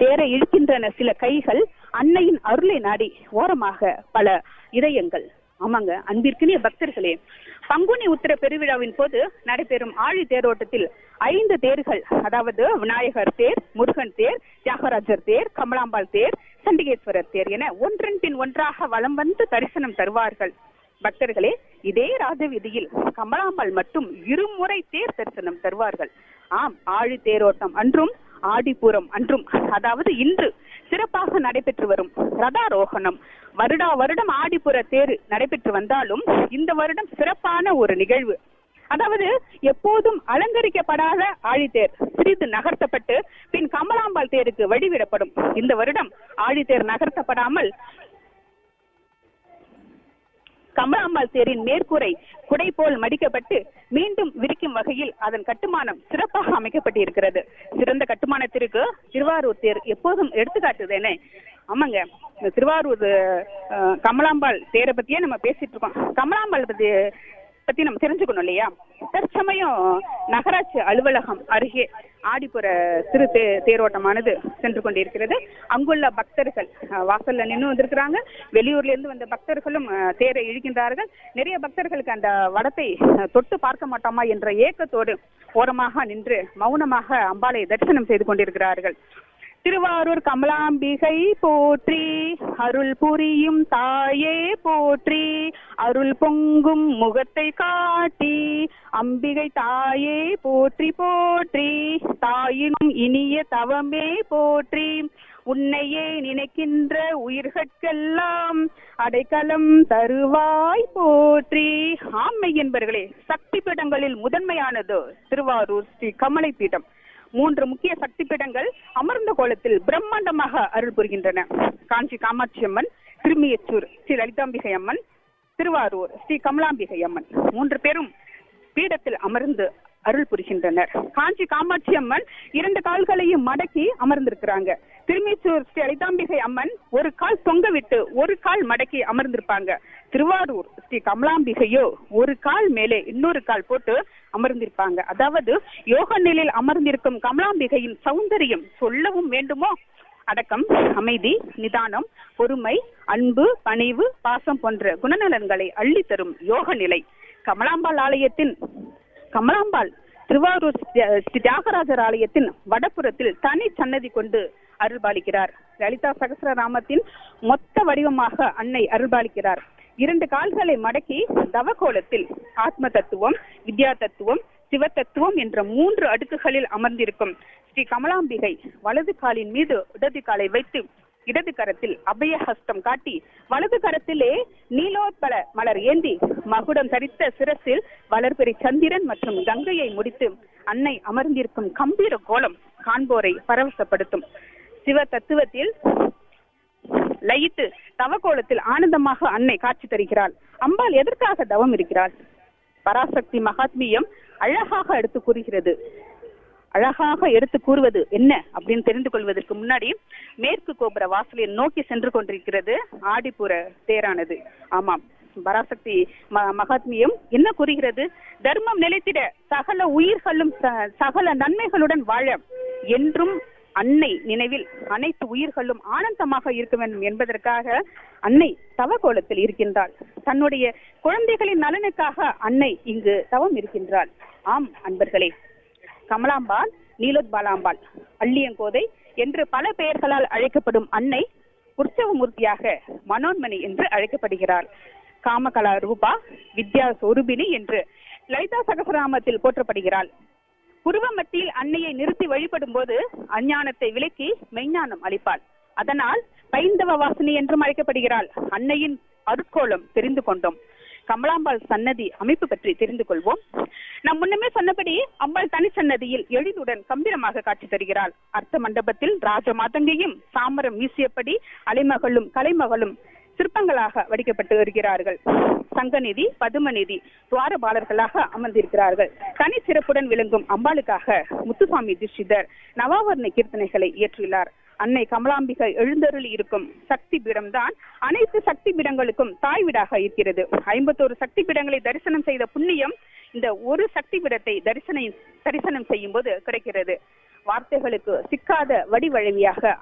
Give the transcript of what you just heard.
தேரை இழுக்கின்றன சில கைகள் அன்னையின் அருளை நாடி ஓரமாக பல இதயங்கள் ஆமாங்க அன்பிற்கினிய பக்தர்களே பங்குனி உத்திர பெருவிழாவின் போது நடைபெறும் ஆழி தேரோட்டத்தில் ஐந்து தேர்கள் அதாவது விநாயகர் தேர் முருகன் தேர் தியாகராஜர் தேர் கமலாம்பாள் தேர் சண்டிகேஸ்வரர் தேர் என ஒன்றன் பின் ஒன்றாக வலம் வந்து தரிசனம் தருவார்கள் பக்தர்களே இதே ராஜவீதியில் கமலாம்பாள் மட்டும் இருமுறை தேர் தரிசனம் தருவார்கள் ஆம் ஆழி தேரோட்டம் அன்றும் ஆடிப்பூரம் அன்றும் அதாவது இன்று சிறப்பாக நடைபெற்று வரும் ரதாரோகணம் வருடா வருடம் ஆடிப்புற தேர் நடைபெற்று வந்தாலும் இந்த வருடம் சிறப்பான ஒரு நிகழ்வு அதாவது எப்போதும் அலங்கரிக்கப்படாத ஆழித்தேர் சிறிது நகர்த்தப்பட்டு பின் கமலாம்பாள் தேருக்கு வழிவிடப்படும் இந்த வருடம் ஆழித்தேர் நகர்த்தப்படாமல் கமலாம்பாள் தேரின் மேற்கூரை குடை போல் மடிக்கப்பட்டு மீண்டும் விரிக்கும் வகையில் அதன் கட்டுமானம் சிறப்பாக அமைக்கப்பட்டிருக்கிறது சிறந்த கட்டுமானத்திற்கு திருவாரூர் தேர் எப்போதும் எடுத்துக்காட்டுதேனே ஆமாங்க இந்த திருவாரூர் அஹ், கமலாம்பாள் தேரை பத்தியே நம்ம பேசிட்டு இருக்கோம் கமலாம்பாள் பத்தி பத்தி நம்ம தெரிஞ்சுக்கணும் இல்லையா தற்சமயம் நகராட்சி அலுவலகம் அருகே ஆடிப்புற சிறு தே தேரோட்டமானது சென்று கொண்டிருக்கிறது அங்குள்ள பக்தர்கள் அஹ், வாசல்ல நின்று வந்திருக்கிறாங்க வெளியூர்ல இருந்து வந்த பக்தர்களும் அஹ், தேரை இழுக்கின்றார்கள் நிறைய பக்தர்களுக்கு அந்த வடத்தை அஹ், தொட்டு பார்க்க மாட்டோமா என்ற ஏக்கத்தோடு ஓரமாக நின்று மௌனமாக அம்பாளை தரிசனம் செய்து கொண்டிருக்கிறார்கள் திருவாரூர் கமலாம்பிகை போற்றி அருள் புரியும் தாயே போற்றி அருள் பொங்கும் முகத்தை காட்டி அம்பிகை தாயே போற்றி போற்றி தாயினும் இனிய தவமே போற்றி உன்னையே நினைக்கின்ற உயிர்கட்கெல்லாம் அடைக்கலம் தருவாய் போற்றி ஆமை என்பர்களே சக்தி பீடங்களில் முதன்மையானது திருவாரூர் ஸ்ரீ கமலை பீடம் மூன்று முக்கிய சக்தி பீடங்கள் அமர்ந்த கோலத்தில் பிரம்மாண்டமாக அருள் புரிகின்றன காஞ்சி காமாட்சி அம்மன் திருமியச்சூர் ஸ்ரீ லலிதாம்பிகை அம்மன் திருவாரூர் ஸ்ரீ கமலாம்பிகை அம்மன் மூன்று பேரும் பீடத்தில் அமர்ந்து அருள் புரிகின்றனர் காஞ்சி காமாட்சி அம்மன் இரண்டு கால்களையும் மடக்கி அமர்ந்திருக்கிறாங்க திருமீச்சூர் ஸ்ரீ லலிதாம்பிகை அம்மன் ஒரு கால் தொங்க விட்டு ஒரு கால் மடக்கி அமர்ந்திருப்பாங்க திருவாரூர் ஸ்ரீ கமலாம்பிகையோ ஒரு கால் மேலே இன்னொரு கால் போட்டு அமர்ந்திருப்பாங்க அதாவது யோக நிலையில் அமர்ந்திருக்கும் கமலாம்பிகையின் சௌந்தரியம் சொல்லவும் வேண்டுமோ அடக்கம் அமைதி நிதானம் பொறுமை அன்பு பணிவு பாசம் போன்ற குணநலன்களை அள்ளித்தரும் யோக நிலை கமலாம்பாள் ஆலயத்தின் கமலாம்பாள் திருவாரூர் ஸ்ரீ- ஸ்ரீ தியாகராஜர் ஆலயத்தின் வடபுறத்தில் தனி சன்னதி கொண்டு அருள்பாலிக்கிறார் லலிதா சகசிரராமத்தின் மொத்த வடிவமாக அன்னை அருள்பாலிக்கிறார் இரண்டு கால்களை மடக்கி தவக்கோலத்தில் ஆத்ம தத்துவம் வித்யா தத்துவம் சிவ தத்துவம் என்ற மூன்று அடுக்குகளில் அமர்ந்திருக்கும் ஸ்ரீ கமலாம்பிகை வலது காலின் மீது இடது காலை வைத்து இடது கரத்தில் அபய ஹஸ்தம் காட்டி வலது கரத்திலே நீலோத்பல மலர் ஏந்தி மகுடம் தரித்த சிரசில் வளர்பெரி சந்திரன் மற்றும் கங்கையை முடித்து அன்னை அமர்ந்திருக்கும் கம்பீர கோலம் காண்போரை பரவசப்படுத்தும் சிவ தத்துவத்தில் லயித்து தவக்கோலத்தில் ஆனந்தமாக அன்னை காட்சி தருகிறாள் அம்பாள் எதற்காக தவம் இருக்கிறாள் பராசக்தி மகாத்மியம் அழகாக எடுத்து கூறுகிறது அழகாக எடுத்து கூறுவது என்ன அப்படின்னு தெரிந்து கொள்வதற்கு முன்னாடி மேற்கு கோபுர வாசலை நோக்கி சென்று கொண்டிருக்கிறது ஆடிப்புற தேரானது ஆமாம் பராசக்தி ம- மகாத்மியம் என்ன கூறுகிறது தர்மம் நிலைத்திட சகல உயிர்களும் ச- சகல நன்மைகளுடன் வாழ என்றும் அன்னை நினைவில் அனைத்து உயிர்களும் ஆனந்தமாக இருக்க வேண்டும் என்பதற்காக அன்னை தவக்கோலத்தில் இருக்கின்றாள் தன்னுடைய குழந்தைகளின் நலனுக்காக அன்னை இங்கு தவம் இருக்கின்றாள் ஆம் அன்பர்களே கமலாம்பாள் நீலோத்பாலாம்பாள் அள்ளியங்கோதை என்று பல பெயர்களால் அழைக்கப்படும் அன்னை உற்சவமூர்த்தியாக மனோன்மணி என்று அழைக்கப்படுகிறார் காமகலா ரூபா வித்யா சொரூபிணி என்று லலிதா சகசராமத்தில் போற்றப்படுகிறாள் புருவ மத்தியில் அன்னையை நிறுத்தி வழிபடும் போது அஞ்ஞானத்தை விலக்கி மெய்ஞானம் அளிப்பாள் அதனால் பைந்தவ வாசினி என்றும் அழைக்கப்படுகிறாள் அன்னையின் அருட்கோலம் தெரிந்து கொண்டோம் கமலாம்பாள் சன்னதி அமைப்பு பற்றி தெரிந்து கொள்வோம் நாம் முன்னமே சொன்னபடி அம்பாள் தனி சன்னதியில் எழிலுடன் கம்பீரமாக காட்சி தருகிறாள் அர்த்த மண்டபத்தில் ராஜ மாதங்கியும் சாமரம் வீசியபடி அலைமகளும் கலைமகளும் சிற்பங்களாக வடிக்கப்பட்டு வருகிறார்கள் சங்கநிதி பதுமநிதி துவாரபாலர்களாக அமர்ந்திருக்கிறார்கள் தனி சிறப்புடன் விளங்கும் அம்பாளுக்காக முத்துசாமி தீட்சிதர் நவாவர்ண கீர்த்தனைகளை இயற்றியுள்ளார் அன்னை கமலாம்பிகை எழுந்தருளி இருக்கும் சக்தி பீடம்தான் அனைத்து சக்தி பீடங்களுக்கும் தாய் வீடாக இருக்கிறது ஐம்பத்தோரு சக்தி பீடங்களை தரிசனம் செய்த புண்ணியம் இந்த ஒரு சக்தி பீடத்தை தரிசனம் தரிசனம் செய்யும் போது கிடைக்கிறது வார்த்தைகளுக்கு சிக்காத வடிவழவியாக